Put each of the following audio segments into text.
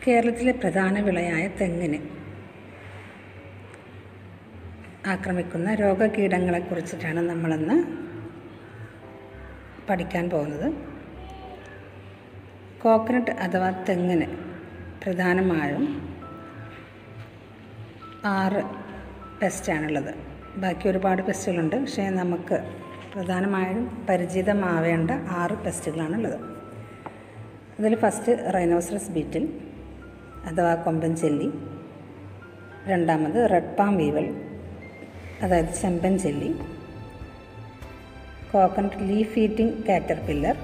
കേരളത്തിലെ പ്രധാന വിളയായ തെങ്ങിന് ആക്രമിക്കുന്ന രോഗകീടങ്ങളെക്കുറിച്ചിട്ടാണ് നമ്മളിന്ന് പഠിക്കാൻ പോകുന്നത് കോക്കനട്ട് അഥവാ തെങ്ങിന് പ്രധാനമായും ആറ് പെസ്റ്റാണുള്ളത് ബാക്കി ഒരുപാട് പെസ്റ്റുകളുണ്ട് പക്ഷേ നമുക്ക് പ്രധാനമായും പരിചിതമാവേണ്ട ആറ് പെസ്റ്റുകളാണുള്ളത് അതിൽ ഫസ്റ്റ് റൈനോസറസ് ബീറ്റിൽ അഥവാ കൊമ്പൻ ചെല്ലി രണ്ടാമത് റെഡ് പാം വീവൽ അതായത് ചെമ്പൻ ചെല്ലി കോക്കനട്ട് ലീഫ് ഈറ്റിംഗ് കാറ്റർപില്ലർ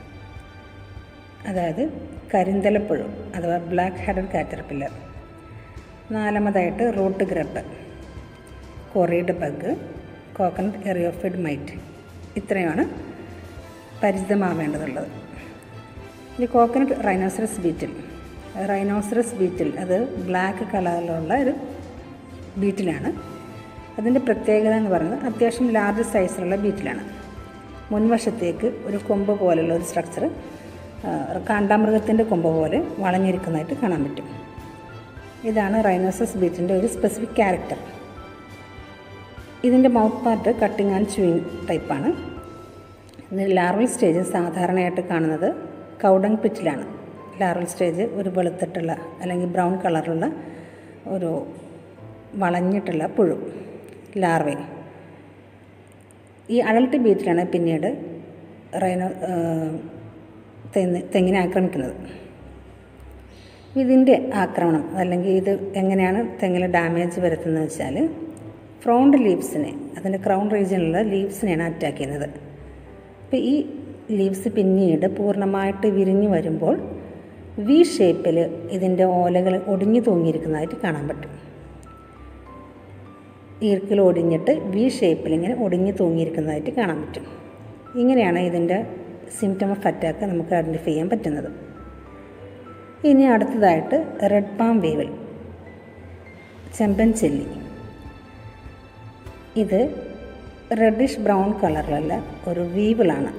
അതായത് കരിന്തലപ്പുഴു അഥവാ ബ്ലാക്ക് ഹെഡഡ് കാറ്റർപില്ലർ നാലാമതായിട്ട് root grub coreid bug coconut eriophyid mite ഇത്രയുമാണ് പരിചിതമാവേണ്ടതുള്ളത് ഈ coconut rhinoceros beetle rhinoceros beetle അത് ബ്ലാക്ക് കളറിലുള്ള ഒരു ബീറ്റിലാണ് അതിൻ്റെ പ്രത്യേകത എന്ന് പറയുന്നത് അത്യാവശ്യം ലാർജ് സൈസിലുള്ള ബീറ്റിലാണ് മുൻവശത്തേക്ക് ഒരു കൊമ്പ് പോലുള്ള ഒരു സ്ട്രക്ചർ കാണ്ടാമൃഗത്തിൻ്റെ കൊമ്പ് പോലെ വളഞ്ഞിരിക്കുന്നതായിട്ട് കാണാൻ പറ്റും ഇതാണ് റൈനോസസ് ബീറ്റിൻ്റെ ഒരു സ്പെസിഫിക് ക്യാരക്ടർ ഇതിൻ്റെ mouth part cutting and chewing ടൈപ്പാണ് ഇതിൻ്റെ ലാർവൽ സ്റ്റേജ് സാധാരണയായിട്ട് കാണുന്നത് കൗഡങ് പിറ്റിലാണ് ലാർവൽ സ്റ്റേജ് ഒരു വെളുത്തിട്ടുള്ള അല്ലെങ്കിൽ ബ്രൗൺ കളറിലുള്ള ഒരു വളഞ്ഞിട്ടുള്ള പുഴു ലാർവേ ഈ അഡൽട്ട് ബീറ്റിലാണ് പിന്നീട് റൈനോ തെങ്ങ് തെങ്ങിനെ ആക്രമിക്കുന്നത് ഇതിൻ്റെ ആക്രമണം അല്ലെങ്കിൽ ഇത് എങ്ങനെയാണ് തെങ്ങിൽ ഡാമേജ് വരുത്തുന്നത് വെച്ചാൽ ഫ്രോണ്ട് ലീവ്സിനെ അതിൻ്റെ ക്രൗൺ റീജിയനിലുള്ള ലീവ്സിനെയാണ് അറ്റാക്ക് ചെയ്യുന്നത് അപ്പോൾ ഈ ലീവ്സ് പിന്നീട് പൂർണ്ണമായിട്ട് വിരിഞ്ഞു വരുമ്പോൾ വി ഷേപ്പിൽ ഇതിൻ്റെ ഓലകൾ ഒടിഞ്ഞു തൂങ്ങിയിരിക്കുന്നതായിട്ട് കാണാൻ പറ്റും ഈർക്കിൽ ഒടിഞ്ഞിട്ട് വി ഷേപ്പിൽ ഇങ്ങനെ ഒടിഞ്ഞു തൂങ്ങിയിരിക്കുന്നതായിട്ട് കാണാൻ പറ്റും ഇങ്ങനെയാണ് ഇതിൻ്റെ സിംറ്റം ഓഫ് അറ്റാക്ക് നമുക്ക് ഐഡൻറ്റിഫൈ ചെയ്യാൻ പറ്റുന്നത് ഇനി അടുത്തതായിട്ട് റെഡ് പാം വേവൽ ചെമ്പൻ ചെല്ലി ഇത് റെഡിഷ് ബ്രൗൺ കളറിലുള്ള ഒരു വീവിളാണ്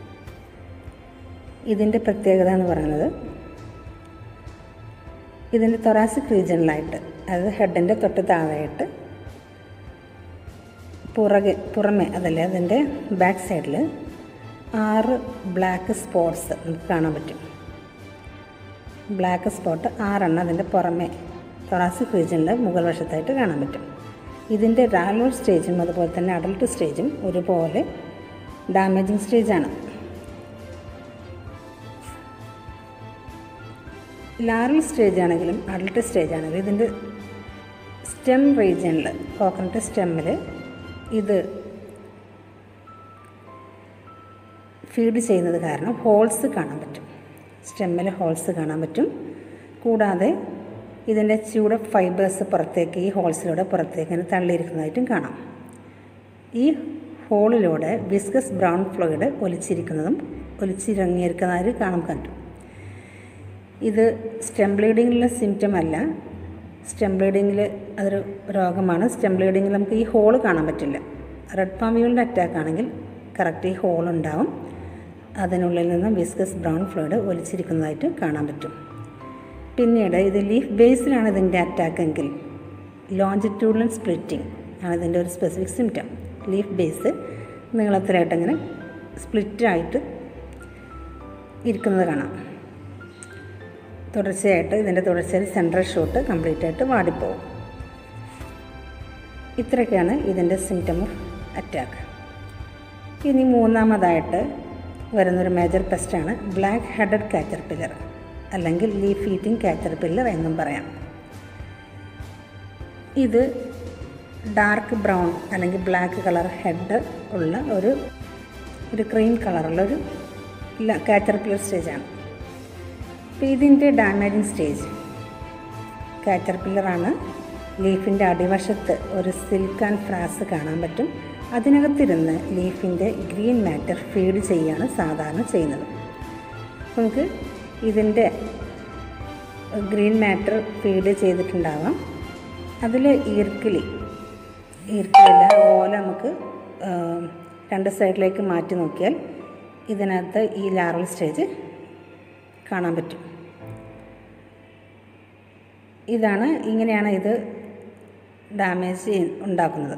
ഇതിൻ്റെ പ്രത്യേകത എന്ന് പറയുന്നത് ഇതിൻ്റെ തൊറാസിക് റീജിയനിലായിട്ട് അതായത് ഹെഡിൻ്റെ തൊട്ട് താഴെയായിട്ട് പുറകെ പുറമെ അതല്ലേ അതിൻ്റെ ബാക്ക് സൈഡിൽ ആറ് ബ്ലാക്ക് സ്പോട്ട്സ് നമുക്ക് കാണാൻ പറ്റും ബ്ലാക്ക് സ്പോട്ട് ആറെണ്ണം അതിൻ്റെ പുറമെ തൊറാസിക് റീജിയനിൽ മുകൾ വശത്തായിട്ട് കാണാൻ പറ്റും ഇതിൻ്റെ റാലോർ സ്റ്റേജും അതുപോലെ തന്നെ അഡൽട്ട് സ്റ്റേജും ഒരുപോലെ ഡാമേജിങ് സ്റ്റേജാണ് ലാറൽ സ്റ്റേജ് ആണെങ്കിലും അഡൽട്ട് സ്റ്റേജ് ആണെങ്കിലും ഇതിൻ്റെ സ്റ്റെം റീജിയനിൽ കോക്കനട്ട് സ്റ്റെമ്മിൽ ഇത് ഫീഡ് ചെയ്യുന്നത് കാരണം ഹോൾസ് കാണാൻ പറ്റും സ്റ്റെമ്മിൽ ഹോൾസ് കാണാൻ പറ്റും കൂടാതെ ഇതിൻ്റെ ചൂട് ഫൈബേഴ്സ് പുറത്തേക്ക് ഈ ഹോൾസിലൂടെ പുറത്തേക്ക് ഇങ്ങനെ തള്ളിയിരിക്കുന്നതായിട്ടും കാണാം ഈ ഹോളിലൂടെ വിസ്കസ് ബ്രൗൺ ഫ്ലോയിഡ് ഒലിച്ചിരിക്കുന്നതും ഒലിച്ചിറങ്ങിയിരിക്കുന്നതായിട്ട് കാണാൻ പറ്റും ഇത് സ്റ്റെം ബ്ലീഡിങ്ങിലുള്ള സിംറ്റം അല്ല സ്റ്റെം ബ്ലീഡിങ്ങിൽ അതൊരു രോഗമാണ് സ്റ്റെം ബ്ലീഡിങ്ങിൽ നമുക്ക് ഈ ഹോൾ കാണാൻ പറ്റില്ല റെഡ് പാമ്പികളുടെ അറ്റാക്ക് ആണെങ്കിൽ കറക്റ്റ് ഈ ഹോൾ ഉണ്ടാവും അതിനുള്ളിൽ നിന്ന് വിസ്കസ് ബ്രൗൺ ഫ്ലോയിഡ് ഒലിച്ചിരിക്കുന്നതായിട്ട് കാണാൻ പറ്റും പിന്നീട് ഇത് ലീഫ് ബേസിലാണ് ഇതിൻ്റെ അറ്റാക്ക് എങ്കിൽ ലോഞ്ചിറ്റ്യൂഡൽ സ്പ്ലിറ്റിംഗ് ആണ് ഇതിൻ്റെ ഒരു സ്പെസിഫിക് സിംറ്റം ലീഫ് ബേസ് നീളത്തിലായിട്ട് ഇങ്ങനെ സ്പ്ലിറ്റായിട്ട് ഇരിക്കുന്നത് കാണാം തുടർച്ചയായിട്ട് ഇതിൻ്റെ തുടർച്ചയിൽ സെൻട്രൽ ഷൂട്ട് കംപ്ലീറ്റ് ആയിട്ട് വാടിപ്പോവും ഇത്രയൊക്കെയാണ് ഇതിൻ്റെ സിംറ്റം ഓഫ് അറ്റാക്ക് ഇനി മൂന്നാമതായിട്ട് വരുന്നൊരു മേജർ പെസ്റ്റാണ് ബ്ലാക്ക് ഹെഡഡ് കാറ്റർപില്ലർ അല്ലെങ്കിൽ ലീഫ് ഈറ്റിംഗ് കാറ്റർപില്ലർ എന്നും പറയാം ഇത് ഡാർക്ക് ബ്രൗൺ അല്ലെങ്കിൽ ബ്ലാക്ക് കളർ ഹെഡ് ഉള്ള ഒരു ഒരു ക്രീം കളറുള്ള ഒരു കാറ്റർപില്ലർ സ്റ്റേജാണ് അപ്പോൾ ഇതിൻ്റെ ഡാമേജിങ് സ്റ്റേജ് കാറ്റർപില്ലറാണ് ലീഫിൻ്റെ അടിവശത്ത് ഒരു സിൽക്ക് ആൻഡ് ഫ്രാസ് കാണാൻ പറ്റും അതിനകത്തിരുന്ന് ലീഫിൻ്റെ ഗ്രീൻ മാറ്റർ ഫീഡ് ചെയ്യുകയാണ് സാധാരണ ചെയ്യുന്നത് നമുക്ക് ഇതിൻ്റെ ഗ്രീൻ മാറ്റർ ഫീഡ് ചെയ്തിട്ടുണ്ടാവാം അതിൽ ഈർക്കിലി ഈർക്കിലില്ല ഓല നമുക്ക് രണ്ട് സൈഡിലേക്ക് മാറ്റി നോക്കിയാൽ ഇതിനകത്ത് ഈ ലാറൽ സ്റ്റേജ് കാണാൻ പറ്റും ഇതാണ് ഇങ്ങനെയാണ് ഇത് ഡാമേജ് ഉണ്ടാക്കുന്നത്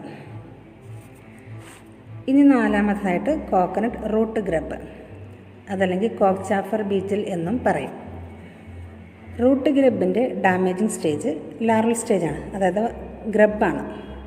ഇനി നാലാമതായിട്ട് കോക്കനട്ട് റൂട്ട് ഗ്രബ് അതല്ലെങ്കിൽ കോക്ചാഫർ ബീറ്റിൽ എന്നും പറയും റൂട്ട് ഗ്രബിൻ്റെ ഡാമേജിങ് സ്റ്റേജ് ലാർവൽ സ്റ്റേജാണ് അതായത് ഗ്രബാണ്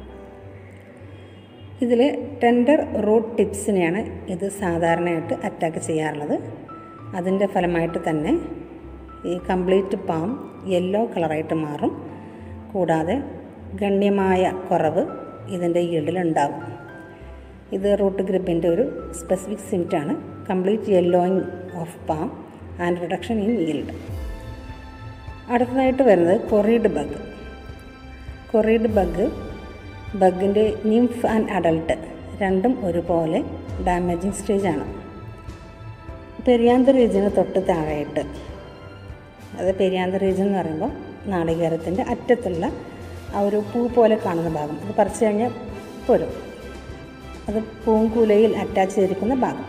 ഇതിൽ ടെൻഡർ റൂട്ട് ടിപ്സിനെയാണ് ഇത് സാധാരണയായിട്ട് അറ്റാക്ക് ചെയ്യാറുള്ളത് അതിൻ്റെ ഫലമായിട്ട് തന്നെ ഈ കംപ്ലീറ്റ് പാം യെല്ലോ കളറായിട്ട് മാറും കൂടാതെ ഗണ്യമായ കുറവ് ഇതിൻ്റെ ഈൽഡിലുണ്ടാകും ഇത് റൂട്ട് ഗ്രിപ്പിൻ്റെ ഒരു സ്പെസിഫിക് സിംറ്റാണ് complete yellowing of palm and reduction in yield അടുത്തതായിട്ട് വരുന്നത് കൊറീഡ് ബഗ് കൊറീഡ് ബഗ് ബഗിൻ്റെ നിംഫ് ആൻഡ് അഡൾട്ട് രണ്ടും ഒരുപോലെ ഡാമേജിങ് സ്റ്റേജാണ് പെരിയാന്ത റീജിയന് തൊട്ട് താഴെയിട്ട് അത് പെരിയാന്ത റീജിയൻ എന്ന് പറയുമ്പോൾ നാളികേരത്തിൻ്റെ അറ്റത്തുള്ള ആ ഒരു പൂ പോലെ കാണുന്ന ഭാഗം അത് പറിച്ചു കഴിഞ്ഞാൽ പോരും അത് പൂങ്കുലയിൽ അറ്റാച്ച് ചെയ്തിരിക്കുന്ന ഭാഗം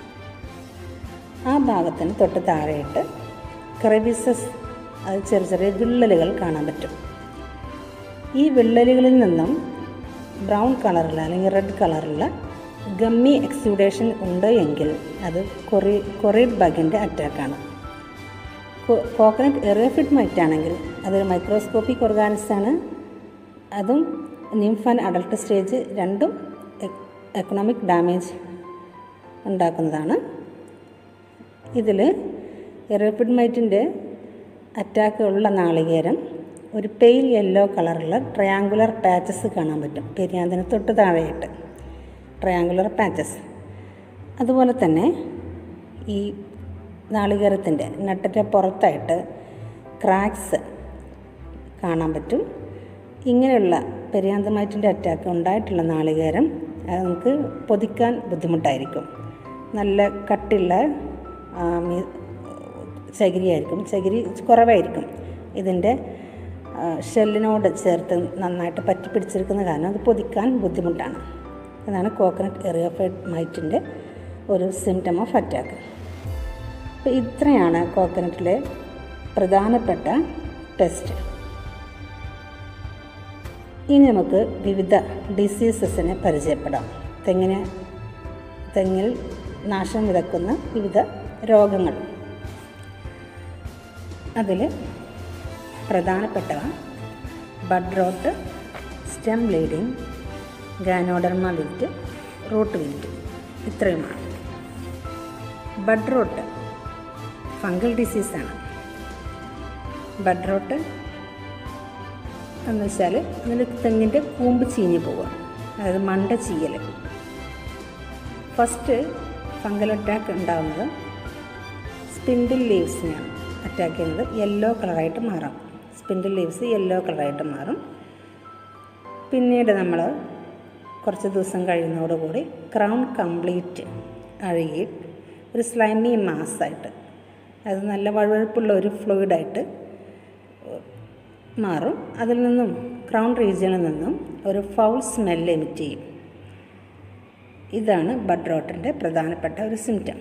ആ ഭാഗത്തിന് തൊട്ട് താഴെയിട്ട് ക്രെവിസസ് അത് ചെറിയ ചെറിയ വിള്ളലുകൾ കാണാൻ പറ്റും ഈ വിള്ളലുകളിൽ നിന്നും ബ്രൗൺ കളറുള്ള അല്ലെങ്കിൽ റെഡ് കളറുള്ള ഗമ്മി എക്സ്യൂഡേഷൻ ഉണ്ട് എങ്കിൽ അത് കൊറി കൊറീഡ് ബഗിൻ്റെ അറ്റാക്കാണ് കോക്കനട്ട് എറിയഫിഡ് മൈറ്റ് ആണെങ്കിൽ അതൊരു മൈക്രോസ്കോപ്പിക് ഓർഗാനിസാണ് അതും നിംഫ് ആൻഡ് അഡൾട്ട് സ്റ്റേജ് രണ്ടും എക്കണോമിക് ഡാമേജ് ഉണ്ടാക്കുന്നതാണ് ഇതിൽ എറിയഫിഡ് മൈറ്റിൻ്റെ അറ്റാക്ക് ഉള്ള നാളികേരം ഒരു പെയിൽ യെല്ലോ കളറുള്ള ട്രയാങ്കുലർ പാച്ചസ് കാണാൻ പറ്റും പെരിയാന്തിന് തൊട്ട് താഴെയായിട്ട് ട്രയാങ്കുലർ പാച്ചസ് അതുപോലെ തന്നെ ഈ നാളികേരത്തിൻ്റെ നട്ടിൻ്റെ പുറത്തായിട്ട് ക്രാക്സ് കാണാൻ പറ്റും ഇങ്ങനെയുള്ള പെരിയാന്തമൈറ്റിൻ്റെ അറ്റാക്ക് ഉണ്ടായിട്ടുള്ള നാളികേരം അത് നമുക്ക് പൊതിക്കാൻ ബുദ്ധിമുട്ടായിരിക്കും നല്ല കട്ടിയുള്ള ചകിരിയായിരിക്കും ചകിരി കുറവായിരിക്കും ഇതിൻ്റെ ഷെല്ലിനോട് ചേർത്ത് നന്നായിട്ട് പറ്റി പിടിച്ചിരിക്കുന്ന കാരണം അത് പൊതിക്കാൻ ബുദ്ധിമുട്ടാണ് അതാണ് കോക്കനട്ട് എറിയോഫൈഡ് മൈറ്റിൻ്റെ ഒരു സിംറ്റം ഓഫ് അറ്റാക്ക് അപ്പോൾ ഇത്രയാണ് കോക്കനട്ടിലെ പ്രധാനപ്പെട്ട ടെസ്റ്റ് ഇനി നമുക്ക് വിവിധ ഡിസീസസിനെ പരിചയപ്പെടാം തെങ്ങിന് തെങ്ങിൽ നാശം വിതക്കുന്ന വിവിധ രോഗങ്ങൾ അതിൽ പ്രധാനപ്പെട്ടവ bud rot stem bleeding ganoderma wilt root wilt ഇത്രയുമാണ് ബഡ് റോട്ട് ഫംഗൽ ഡിസീസാണ് ബഡ് റോട്ട് എന്ന് വെച്ചാൽ അതിൽ തെങ്ങിൻ്റെ കൂമ്പ് ചീഞ്ഞ് പോവുക അതായത് മണ്ട ചീയൽ ഫസ്റ്റ് ഫംഗൽ അറ്റാക്ക് ഉണ്ടാകുന്നത് സ്പിൻഡിൽ ലീവ്സിനെയാണ് അറ്റാക്ക് ചെയ്യുന്നത് യെല്ലോ കളറായിട്ട് മാറാം സ്പിൻഡിൽ ലീവ്സ് യെല്ലോ കളറായിട്ട് മാറും പിന്നീട് നമ്മൾ കുറച്ച് ദിവസം കഴിയുന്നതോടുകൂടി ക്രൗൺ കംപ്ലീറ്റ് അഴുകി ഒരു സ്ലൈമി മാസ്സായിട്ട് അത് നല്ല വഴുവഴുപ്പുള്ള ഒരു ഫ്ലൂയിഡായിട്ട് മാറും അതിൽ നിന്നും ക്രൗൺ റീജിയനിൽ നിന്നും ഒരു ഫൗൾ സ്മെല്ല് എമിറ്റ് ചെയ്യും ഇതാണ് ബഡ് റോട്ടിൻ്റെ പ്രധാനപ്പെട്ട ഒരു സിംറ്റം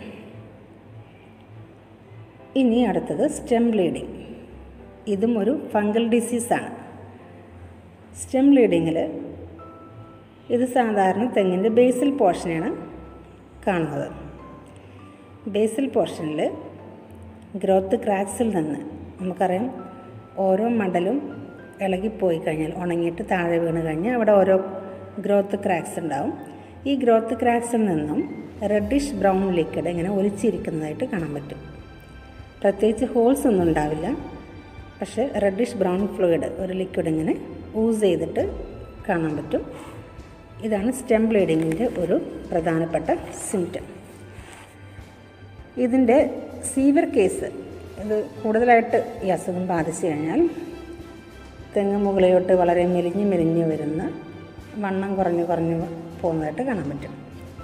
ഇനി അടുത്തത് സ്റ്റെം ബ്ലീഡിങ് ഇതും ഒരു ഫംഗൽ ഡിസീസാണ് സ്റ്റെം ബ്ലീഡിങ്ങിൽ ഇത് സാധാരണ തെങ്ങിൻ്റെ ബേസിൽ പോർഷനാണ് കാണുന്നത് ബേസിൽ പോർഷനിൽ ഗ്രോത്ത് ക്രാക്സിൽ നിന്ന് നമുക്കറിയാം ഓരോ മടലും ഇളകിപ്പോയി കഴിഞ്ഞാൽ ഉണങ്ങിയിട്ട് താഴെ വീണ് കഴിഞ്ഞാൽ അവിടെ ഓരോ ഗ്രോത്ത് ക്രാക്സ് ഉണ്ടാവും ഈ ഗ്രോത്ത് ക്രാക്സിൽ നിന്നും റെഡിഷ് ബ്രൗൺ ലിക്വിഡ് ഇങ്ങനെ ഒലിച്ചിരിക്കുന്നതായിട്ട് കാണാൻ പറ്റും പ്രത്യേകിച്ച് ഹോൾസ് ഒന്നും ഉണ്ടാവില്ല പക്ഷേ റെഡിഷ് ബ്രൗൺ ഫ്ലൂയിഡ് ഒരു ലിക്വിഡ് ഇങ്ങനെ യൂസ് ചെയ്തിട്ട് കാണാൻ പറ്റും ഇതാണ് സ്റ്റെം ബ്ലീഡിങ്ങിൻ്റെ ഒരു പ്രധാനപ്പെട്ട സിംറ്റം ഇതിൻ്റെ സീവിയർ കേസ് ഇത് കൂടുതലായിട്ട് ഈ അസുഖം ബാധിച്ചു കഴിഞ്ഞാൽ തെങ്ങ് മുകളിലോട്ട് വളരെ മെലിഞ്ഞ് മെലിഞ്ഞ് വരുന്ന വണ്ണം കുറഞ്ഞ് കുറഞ്ഞ് പോകുന്നതായിട്ട് കാണാൻ പറ്റും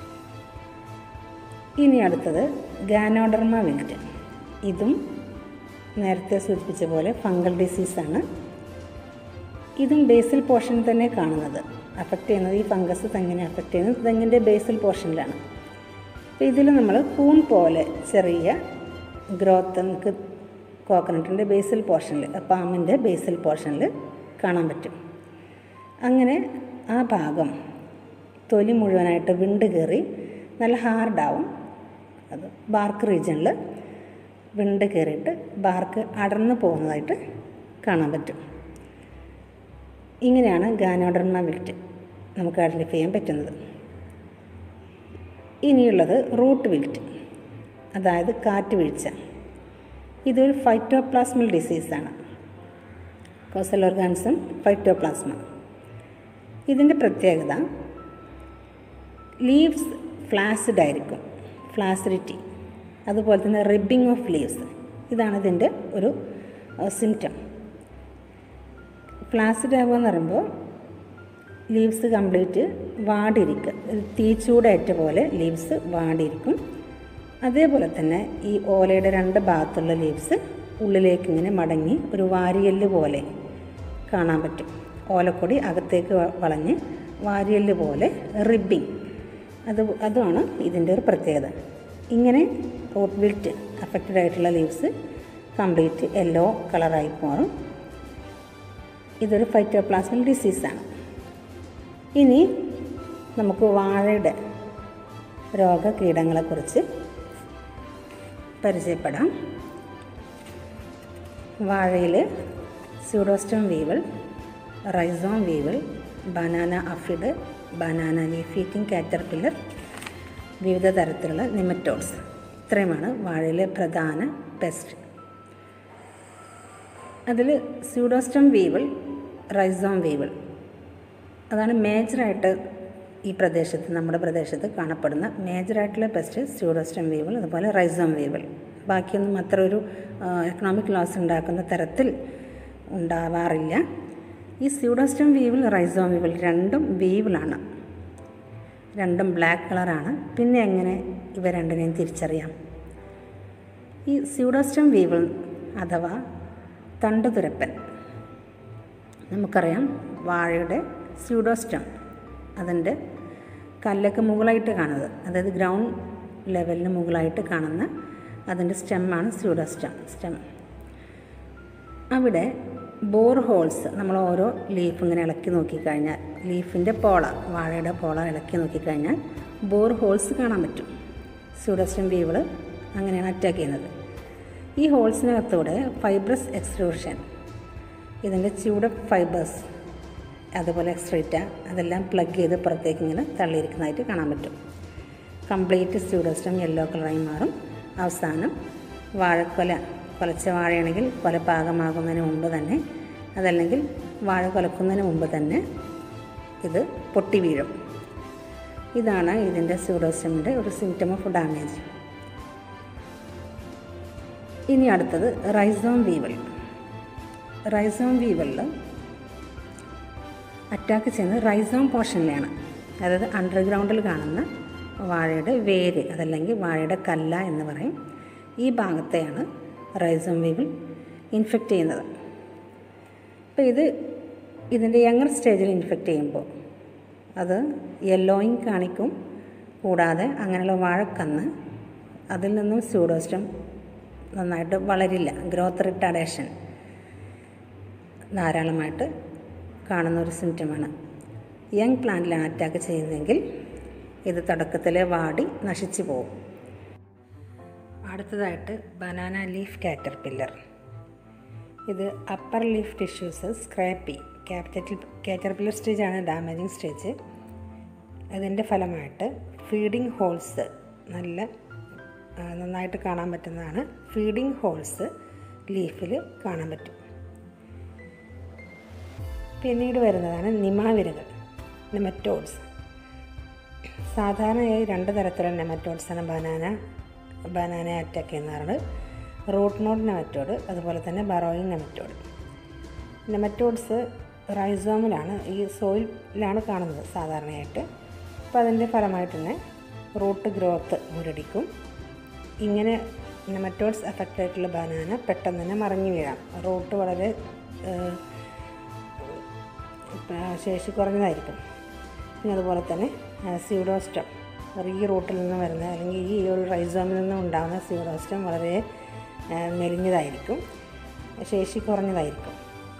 ഇനി അടുത്തത് ഗാനോഡർമ വിൽറ്റ് ഇതും നേരത്തെ സൂചിപ്പിച്ച പോലെ ഫംഗൽ ഡിസീസാണ് ഇതും ബേസിൽ പോർഷൻ തന്നെ കാണുന്നത് അഫക്റ്റ് ചെയ്യുന്നത് ഈ ഫംഗസ് തെങ്ങിനെ അഫക്റ്റ് ചെയ്യുന്നത് തെങ്ങിൻ്റെ ബേസിൽ പോർഷനിലാണ് അപ്പോൾ ഇതിൽ നമ്മൾ കൂൺ പോലെ ചെറിയ ഗ്രോത്ത് നമുക്ക് കോക്കനട്ടിൻ്റെ ബേസിൽ പോർഷനിൽ പാമ്പിൻ്റെ ബേസിൽ പോർഷനിൽ കാണാൻ പറ്റും അങ്ങനെ ആ ഭാഗം തൊലി മുഴുവനായിട്ട് വിണ്ട് കയറി നല്ല ഹാർഡാവും അത് ബാർക്ക് റീജിയനിൽ വിണ്ട് കയറിയിട്ട് ബാർക്ക് അടർന്നു പോകുന്നതായിട്ട് കാണാൻ പറ്റും ഇങ്ങനെയാണ് ഗാനോഡർമ വിൽറ്റ് നമുക്ക് ഐഡൻറ്റിഫൈ ചെയ്യാൻ പറ്റുന്നത് ഇനിയുള്ളത് റൂട്ട് വിൽറ്റ് അതായത് കാറ്റ് വീഴ്ച ഇതൊരു ഫൈറ്റോപ്ലാസ്മൽ ഡിസീസാണ് കോസൽ ഓർഗാൻസം ഫൈറ്റോപ്ലാസ്മ ഇതിൻ്റെ പ്രത്യേകത ലീവ്സ് ഫ്ലാസിഡ് ആയിരിക്കും ഫ്ലാസിഡിറ്റി അതുപോലെ തന്നെ റിബിങ് ഓഫ് ലീവ്സ് ഇതാണ് ഇതിൻ്റെ ഒരു സിംറ്റം ഫ്ലാസിഡ് ആവുക എന്ന് പറയുമ്പോൾ ലീവ്സ് കംപ്ലീറ്റ് വാടിയിരിക്കുക ഒരു തീച്ചൂടേറ്റ പോലെ ലീവ്സ് വാടിയിരിക്കും അതേപോലെ തന്നെ ഈ ഓലയുടെ രണ്ട് ഭാഗത്തുള്ള ലീവ്സ് ഉള്ളിലേക്ക് ഇങ്ങനെ മടങ്ങി ഒരു വാരിയല്ല് പോലെ കാണാൻ പറ്റും ഓലക്കൊടി അകത്തേക്ക് വളഞ്ഞ് വാരിയല്ല് പോലെ റിബിങ് അത് അതുമാണ് ഇതിൻ്റെ ഒരു പ്രത്യേകത ഇങ്ങനെ റൂട്ട് വിൽറ്റ് അഫക്റ്റഡ് ആയിട്ടുള്ള ലീവ്സ് കംപ്ലീറ്റ് യെല്ലോ കളറായി മാറും ഇതൊരു ഫൈറ്റോപ്ലാസ്മൽ ഡിസീസാണ് ഇനി നമുക്ക് വാഴയുടെ രോഗകീടങ്ങളെക്കുറിച്ച് പരിചയപ്പെടാം വാഴയിൽ pseudostem weevil rhizome weevil banana aphid banana leaf eating caterpillar വിവിധ തരത്തിലുള്ള നിമറ്റോഡ്സ് ഇത്രയുമാണ് വാഴയിലെ പ്രധാന പെസ്റ്റ് അതിൽ സ്യൂഡോസ്റ്റം വീവൽ റൈസോം വീവൽ അതാണ് മേജറായിട്ട് ഈ പ്രദേശത്ത് നമ്മുടെ പ്രദേശത്ത് കാണപ്പെടുന്ന മേജറായിട്ടുള്ള പെസ്റ്റ് സ്യൂഡോസ്റ്റം വീവൽ അതുപോലെ റൈസോം വീവൽ ബാക്കിയൊന്നും അത്ര ഒരു എക്കണോമിക് ലോസ് ഉണ്ടാക്കുന്ന തരത്തിൽ ഉണ്ടാവാറില്ല ഈ സ്യൂഡോസ്റ്റം വീവിൽ റൈസോം വീവിൽ രണ്ടും വീവിലാണ് രണ്ടും ബ്ലാക്ക് കളറാണ് പിന്നെ എങ്ങനെ ഇവ രണ്ടിനെയും തിരിച്ചറിയാം ഈ സ്യൂഡോസ്റ്റം വീവിൾ അഥവാ തണ്ടുതുരപ്പൻ നമുക്കറിയാം വാഴയുടെ സ്യൂഡോസ്റ്റം അതിൻ്റെ കല്ലൊക്കെ മുകളായിട്ട് കാണുന്നത് അതായത് ഗ്രൗണ്ട് ലെവലിന് മുകളായിട്ട് കാണുന്ന അതിൻ്റെ സ്റ്റെമ്മാണ് സ്യൂഡോസ്റ്റം സ്റ്റെം അവിടെ ബോർ ഹോൾസ് നമ്മൾ ഓരോ ലീഫ് ഇങ്ങനെ ഇളക്കി നോക്കിക്കഴിഞ്ഞാൽ ലീഫിൻ്റെ പോള വാഴയുടെ പോള ഇളക്കി നോക്കിക്കഴിഞ്ഞാൽ ബോർ ഹോൾസ് കാണാൻ പറ്റും സ്യൂഡോസ്റ്റം വീവിൾ അങ്ങനെയാണ് അറ്റാക്ക് ചെയ്യുന്നത് ഈ ഹോൾസിനകത്തൂടെ ഫൈബ്രസ് എക്സ്ട്രൂഷൻ ഇതിൻ്റെ ചൂട് ഫൈബേഴ്സ് അതുപോലെ എക്സ്ട്രേറ്റ അതെല്ലാം പ്ലഗ് ചെയ്ത് പുറത്തേക്ക് ഇങ്ങനെ തള്ളിയിരിക്കുന്നതായിട്ട് കാണാൻ പറ്റും കംപ്ലീറ്റ് സ്യൂഡോസ്റ്റം യെല്ലോ കളറായി മാറും അവസാനം വാഴക്കൊല കൊലച്ച വാഴയാണെങ്കിൽ കൊല പാകമാകുന്നതിന് മുമ്പ് തന്നെ അതല്ലെങ്കിൽ വാഴ കൊലക്കുന്നതിന് മുമ്പ് തന്നെ ഇത് പൊട്ടി വീഴും ഇതാണ് ഇതിൻ്റെ സ്യൂഡോസ്റ്റമിൻ്റെ ഒരു സിംറ്റം ഓഫ് ഡാമേജ് ഇനി അടുത്തത് റൈസോം വീവൽ റൈസോം വീവലിൽ അറ്റാക്ക് ചെയ്യുന്നത് റൈസോം പോർഷനിലാണ് അതായത് അണ്ടർഗ്രൗണ്ടിൽ കാണുന്ന വാഴയുടെ വേര് അതല്ലെങ്കിൽ വാഴയുടെ കല്ല എന്ന് പറയും ഈ ഭാഗത്തെയാണ് റൈസോം വീവിൽ ഇൻഫെക്റ്റ് ചെയ്യുന്നത് അപ്പോൾ ഇത് ഇതിൻ്റെ യങ്ങർ സ്റ്റേജിൽ ഇൻഫെക്റ്റ് ചെയ്യുമ്പോൾ അത് യെല്ലോയിങ് കാണിക്കും കൂടാതെ അങ്ങനെയുള്ള വാഴക്കന്ന് അതിൽ നിന്നും സ്യൂഡോസ്റ്റം നന്നായിട്ട് വളരില്ല ഗ്രോത്ത് റിട്ടാഡേഷൻ ധാരാളമായിട്ട് കാണുന്ന ഒരു സിംറ്റമാണ് യങ് പ്ലാന്റിലാണ് അറ്റാക്ക് ചെയ്യുന്നതെങ്കിൽ ഇത് തുടക്കത്തിലെ വാടി നശിച്ചു പോകും അടുത്തതായിട്ട് ബനാന ലീഫ് കാറ്റർപില്ലർ ഇത് upper leaf tissues scrappy capital caterpillar സ്റ്റേജാണ് ഡാമേജിങ് സ്റ്റേജ് അതിൻ്റെ ഫലമായിട്ട് ഫീഡിങ് ഹോൾസ് നല്ല നന്നായിട്ട് കാണാൻ പറ്റുന്നതാണ് ഫീഡിങ് ഹോൾസ് ലീഫിൽ കാണാൻ പറ്റും പിന്നീട് വരുന്നതാണ് നിമാവിരകൾ നെമറ്റോഡ്സ് സാധാരണയായി രണ്ട് തരത്തിലുള്ള നെമറ്റോഡ്സാണ് ബനാന ബനാന അറ്റാക്ക് ചെയ്യുന്നതാണ് റൂട്ട് നോഡ് നെമറ്റോഡ് അതുപോലെ തന്നെ ബറോയിങ് നെമറ്റോഡ് നെമറ്റോഡ്സ് റൈസോമിലാണ് ഈ സോയിലാണ് കാണുന്നത് സാധാരണയായിട്ട് അപ്പോൾ അതിൻ്റെ ഫലമായിട്ട് തന്നെ റൂട്ട് ഗ്രോത്ത് മുരടിക്കും ഇങ്ങനെ നെമറ്റോഡ്സ് അഫക്റ്റ് ആയിട്ടുള്ള ബനാന പെട്ടെന്ന് തന്നെ മറിഞ്ഞു വീഴാം റൂട്ട് വളരെ ശേഷി കുറഞ്ഞതായിരിക്കും പിന്നെ അതുപോലെ തന്നെ സ്യൂഡോസ്റ്റം ഈ റൂട്ടിൽ നിന്ന് വരുന്ന അല്ലെങ്കിൽ ഈ ഒരു റൈസോമിൽ നിന്ന് ഉണ്ടാകുന്ന സ്യൂഡോസ്റ്റം വളരെ മെലിഞ്ഞതായിരിക്കും ശേഷി കുറഞ്ഞതായിരിക്കും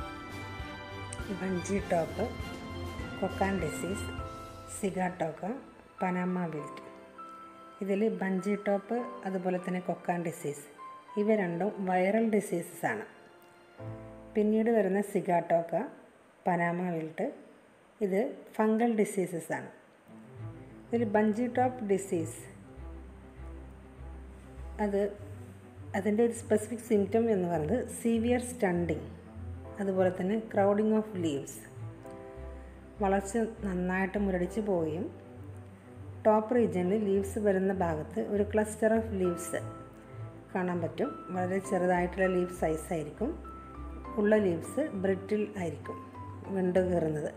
bunchy top kokkan disease Sigatoka Panama wilt ഇതിൽ ബഞ്ചി ടോപ്പ് അതുപോലെ തന്നെ കൊക്കാൻ ഡിസീസ് ഇവ രണ്ടും വൈറൽ ഡിസീസസ് ആണ് പിന്നീട് വരുന്ന സിഗാട്ടോക്ക പനാമ വിൽട്ട് ഇത് ഫംഗൽ ഡിസീസസ് ആണ് ഇതിൽ ബഞ്ചി ടോപ്പ് ഡിസീസ് അത് അതിൻ്റെ ഒരു സ്പെസിഫിക് സിംറ്റം എന്ന് പറയുന്നത് സീവിയർ സ്റ്റണ്ടിങ് അതുപോലെ തന്നെ ക്രൗഡിങ് ഓഫ് ലീവ്സ് വളർച്ച നന്നായിട്ട് മുരടിച്ച് പോവുകയും ടോപ്പ് റീജിയനിൽ ലീവ്സ് വരുന്ന ഭാഗത്ത് ഒരു ക്ലസ്റ്റർ ഓഫ് ലീവ്സ് കാണാൻ പറ്റും വളരെ ചെറുതായിട്ടുള്ള ലീവ് സൈസ് ആയിരിക്കും ഉള്ള ലീവ്സ് ബ്രിറ്റിൽ ആയിരിക്കും വിണ്ട് കയറുന്നത്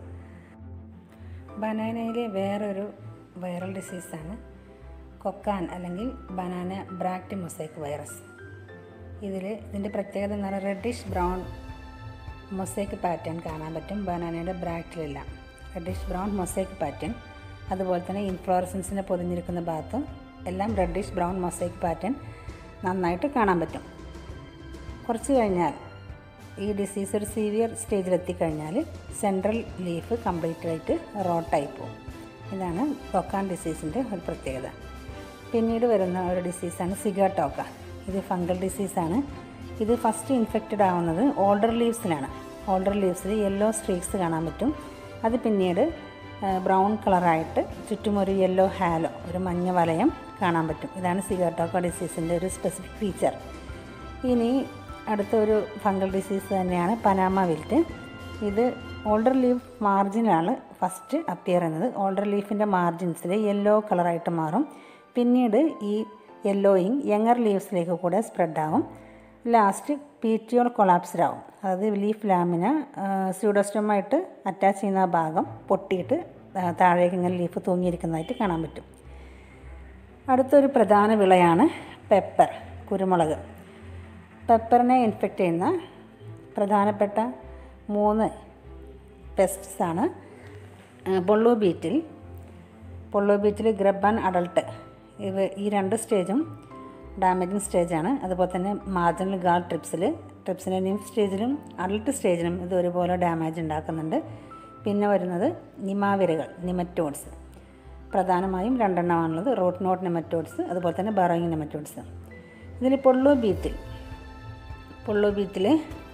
ബനാനയിലെ വേറൊരു വൈറൽ ഡിസീസാണ് കൊക്കാൻ അല്ലെങ്കിൽ ബനാന ബ്രാക്ടി മൊസൈക്ക് വൈറസ് ഇതിൽ ഇതിൻ്റെ പ്രത്യേകത എന്ന് പറഞ്ഞാൽ റെഡിഷ് ബ്രൗൺ മൊസൈക്ക് പാറ്റേൺ കാണാൻ പറ്റും ബനാനയുടെ ബ്രാക്റ്റിലെല്ലാം റെഡിഷ് ബ്രൗൺ മൊസൈക്ക് പാറ്റേൺ അതുപോലെ തന്നെ ഇൻഫ്ലോറസൻസിനെ പൊതിഞ്ഞിരിക്കുന്ന ഭാഗത്തും എല്ലാം റെഡിഷ് ബ്രൗൺ മൊസൈക്ക് പാറ്റേൺ നന്നായിട്ട് കാണാൻ പറ്റും കുറച്ച് കഴിഞ്ഞാൽ ഈ ഡിസീസ് ഒരു സീവിയർ സ്റ്റേജിലെത്തിക്കഴിഞ്ഞാൽ സെൻട്രൽ ലീഫ് കംപ്ലീറ്റ് ആയിട്ട് റോട്ടായി പോകും ഇതാണ് കൊക്കാൻ ഡിസീസിൻ്റെ ഒരു പ്രത്യേകത പിന്നീട് വരുന്ന ഒരു ഡിസീസാണ് സിഗാട്ടോക്ക ഇത് ഫംഗൽ ഡിസീസാണ് ഇത് ഫസ്റ്റ് ഇൻഫെക്റ്റഡ് ആവുന്നത് ഓൾഡർ ലീവ്സിലാണ് ഓൾഡർ ലീവ്സിൽ യെല്ലോ സ്ട്രീക്സ് കാണാൻ പറ്റും അത് പിന്നീട് ബ്രൗൺ കളറായിട്ട് ചുറ്റും ഒരു യെല്ലോ ഹാലോ ഒരു മഞ്ഞ വലയം കാണാൻ പറ്റും ഇതാണ് സിഗാട്ടോക്ക ഡിസീസിൻ്റെ ഒരു സ്പെസിഫിക് ഫീച്ചർ ഇനി അടുത്ത ഒരു ഫംഗൽ ഡിസീസ് തന്നെയാണ് പനാമ വിൽറ്റ് ഇത് ഓൾഡർ ലീഫ് മാർജിനാണ് ഫസ്റ്റ് അപ്പിയർ ചെയ്യുന്നത് ഓൾഡർ ലീഫിൻ്റെ മാർജിൻസിൽ യെല്ലോ കളറായിട്ട് മാറും പിന്നീട് ഈ യെല്ലോയിങ് യങ്ങർ ലീവ്സിലേക്ക് കൂടെ സ്പ്രെഡാവും ലാസ്റ്റ് പീറ്റിയോൾ കൊളാപ്സ്ഡ് ആവും അതായത് ലീഫ് ലാമിന സ്യൂഡോസ്റ്റോമായിട്ട് അറ്റാച്ച് ചെയ്യുന്ന ആ ഭാഗം പൊട്ടിയിട്ട് താഴേക്ക് ഇങ്ങനെ ലീഫ് തൂങ്ങിയിരിക്കുന്നതായിട്ട് കാണാൻ പറ്റും അടുത്തൊരു പ്രധാന വിളയാണ് പെപ്പർ കുരുമുളക് പെപ്പറിനെ ഇൻഫെക്റ്റ് ചെയ്യുന്ന പ്രധാനപ്പെട്ട മൂന്ന് പെസ്റ്റ്സ് ആണ് pollu beetle pollu beetle grub and adult ഇവ ഈ രണ്ട് സ്റ്റേജും ഡാമേജിങ് സ്റ്റേജാണ് അതുപോലെ തന്നെ മാർജിനൽ ഗാൾ ട്രിപ്സിൽ ട്രിപ്സിൻ്റെ നിംഫ് സ്റ്റേജിലും അഡൾട്ട് സ്റ്റേജിലും ഇത് ഒരുപോലെ ഡാമേജ് ഉണ്ടാക്കുന്നുണ്ട് പിന്നെ വരുന്നത് നിമാവിരകൾ നിമറ്റോഡ്സ് പ്രധാനമായും രണ്ടെണ്ണമാണുള്ളത് റൂട്ട് നോട്ട് നെമറ്റോഡ്സ് അതുപോലെ തന്നെ ബറോയിങ് നെമറ്റോഡ്സ് ഇതിൽ pollu beetle pollu beetle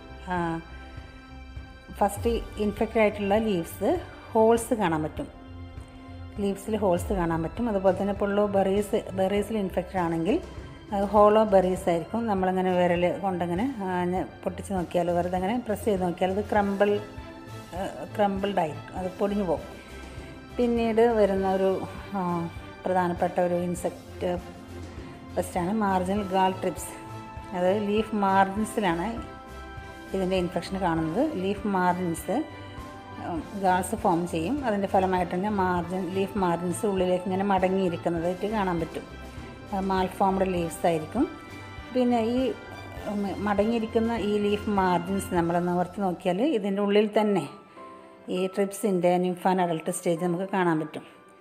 first infected ആയിട്ടുള്ള ലീവ്സ് ഹോൾസ് കാണാൻ പറ്റും ലീവ്സിൽ ഹോൾസ് കാണാൻ പറ്റും അതുപോലെ തന്നെ പൊള്ളോ ബെറീസ് ബെറീസിൽ ഇൻഫെക്റ്റഡ് ആണെങ്കിൽ അത് ഹോളോ ബെറീസ് ആയിരിക്കും നമ്മളിങ്ങനെ വിരൽ കൊണ്ടിങ്ങനെ പൊട്ടിച്ച് നോക്കിയാൽ വെറുതെ അങ്ങനെ പ്രസ് ചെയ്ത് നോക്കിയാൽ അത് ക്രമ്പിൾ ക്രമ്പിൾഡ് ആയിരിക്കും അത് പൊടിഞ്ഞു പോകും പിന്നീട് വരുന്ന ഒരു പ്രധാനപ്പെട്ട ഒരു ഇൻസെക്റ്റ് പെസ്റ്റാണ് മാർജിനൽ ഗാൾ ട്രിപ്സ് അത് ലീഫ് മാർജിൻസിലാണ് ഇതിൻ്റെ ഇൻഫെക്ഷൻ കാണുന്നത് ലീഫ് മാർജിൻസ് ഗാൾസ് ഫോം ചെയ്യും അതിൻ്റെ ഫലമായിട്ട് തന്നെ മാർജിൻ ലീഫ് മാർജിൻസ് ഉള്ളിലേക്ക് ഇങ്ങനെ മടങ്ങിയിരിക്കുന്നതായിട്ട് കാണാൻ പറ്റും മാൽഫോംഡ് ലീവ്സ് ആയിരിക്കും പിന്നെ ഈ മടങ്ങിയിരിക്കുന്ന ഈ ലീഫ് മാർജിൻസ് നമ്മൾ നിവർത്തി നോക്കിയാൽ ഇതിൻ്റെ ഉള്ളിൽ തന്നെ ഈ ട്രിപ്സിൻ്റെ നിംഫാൻ അഡൾട്ട് സ്റ്റേജ് നമുക്ക് കാണാൻ പറ്റും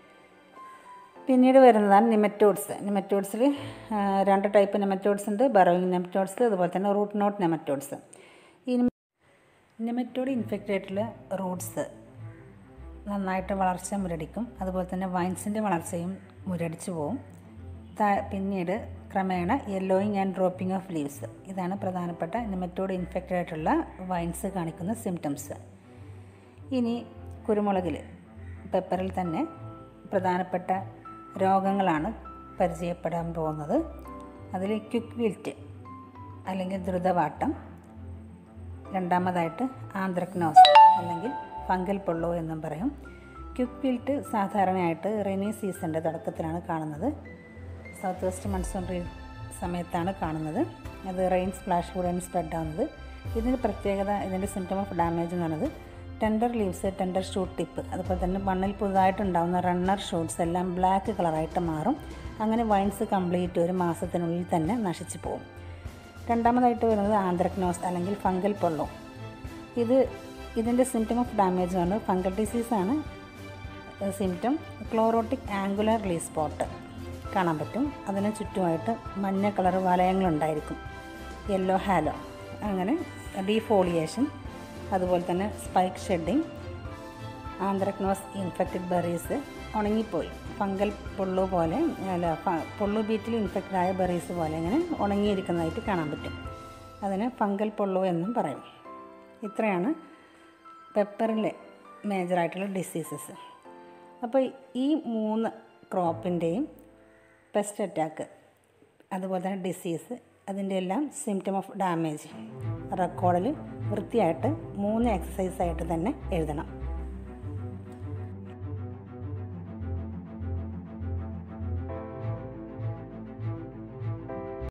പിന്നീട് വരുന്നതാണ് നിമറ്റോഡ്സ് നിമറ്റോഡ്സിൽ രണ്ട് ടൈപ്പ് നെമറ്റോഡ്സ് ഉണ്ട് ബറോയിങ് നെമറ്റോഡ്സ് അതുപോലെ തന്നെ റൂട്ട് നോട്ട് നെമറ്റോഡ്സ് ഈ നെമറ്റോഡ് ഇൻഫെക്റ്റ് ആയിട്ടുള്ള റൂട്ട്സ് നന്നായിട്ട് വളർച്ച മുരടിക്കും അതുപോലെ തന്നെ വൈൻസിൻ്റെ വളർച്ചയും മുരടിച്ചു പോവും പിന്നീട് ക്രമേണ yellowing and dropping off leaves ഇതാണ് പ്രധാനപ്പെട്ട നെമറ്റോഡ് ഇൻഫെക്റ്റഡ് ആയിട്ടുള്ള വൈൻസ് കാണിക്കുന്ന സിംറ്റംസ് ഇനി കുരുമുളകിൽ പെപ്പറിൽ തന്നെ പ്രധാനപ്പെട്ട രോഗങ്ങളാണ് പരിചയപ്പെടാൻ പോകുന്നത് അതിൽ ക്വിക്ക് വിൽറ്റ് അല്ലെങ്കിൽ ദ്രുതവാട്ടം രണ്ടാമതായിട്ട് ആന്ത്രക്നോസ് അല്ലെങ്കിൽ ഫംഗൽ പൊള്ളോ എന്നും പറയും ക്വിക്ക് വിൽറ്റ് സാധാരണയായിട്ട് റെനി സീസണിൻ്റെ തുടക്കത്തിലാണ് കാണുന്നത് സൗത്ത് വെസ്റ്റ് മൺസൂൺ റീ സമയത്താണ് കാണുന്നത് അത് റെയിൻ സ്പ്ലാഷ് കൂടെയാണ് സ്പ്രെഡ് ആവുന്നത് ഇതിൻ്റെ പ്രത്യേകത ഇതിൻ്റെ സിംറ്റം ഓഫ് ഡാമേജ് എന്ന് പറയുന്നത് tender leaves tender shoot tip അതുപോലെ തന്നെ മണ്ണിൽ പുതുതായിട്ടുണ്ടാകുന്ന റണ്ണർ ഷൂട്ട്സ് എല്ലാം ബ്ലാക്ക് കളറായിട്ട് മാറും അങ്ങനെ വൈൻസ് കംപ്ലീറ്റ് ഒരു മാസത്തിനുള്ളിൽ തന്നെ നശിച്ചു പോകും രണ്ടാമതായിട്ട് വരുന്നത് ആന്ത്രക്നോസ് അല്ലെങ്കിൽ ഫംഗൽ പൊള്ളോ ഇത് ഇതിൻ്റെ സിംറ്റം ഓഫ് ഡാമേജ് എന്ന് പറയുന്നത് ഫംഗൽ ഡിസീസാണ് symptom chlorotic angular leaf spot കാണാൻ പറ്റും അതിന് ചുറ്റുമായിട്ട് മഞ്ഞ കളർ വലയങ്ങളുണ്ടായിരിക്കും യെല്ലോ ഹാലോ അങ്ങനെ ഡീഫോളിയേഷൻ അതുപോലെ തന്നെ spike shedding anthracnose infected berries ഉണങ്ങിപ്പോയി ഫംഗൽ പൊള്ളു പോലെ അല്ല ഫ- പൊള്ളു ബീറ്റിൽ ഇൻഫെക്റ്റഡ് ആയ ബെറീസ് പോലെ ഇങ്ങനെ ഉണങ്ങിയിരിക്കുന്നതായിട്ട് കാണാൻ പറ്റും അതിന് ഫംഗൽ പൊള്ളു എന്നും പറയും ഇത്രയാണ് പെപ്പറിലെ മേജറായിട്ടുള്ള ഡിസീസസ് അപ്പോൾ ഈ മൂന്ന് ക്രോപ്പിൻ്റെയും പെസ്റ്റ് അറ്റാക്ക് അതുപോലെ തന്നെ ഡിസീസ് അതിൻ്റെ എല്ലാം സിംറ്റം ഓഫ് ഡാമേജ് റെക്കോർഡിൽ വൃത്തിയായിട്ട് മൂന്ന് എക്സസൈസ് ആയിട്ട് തന്നെ എഴുതണം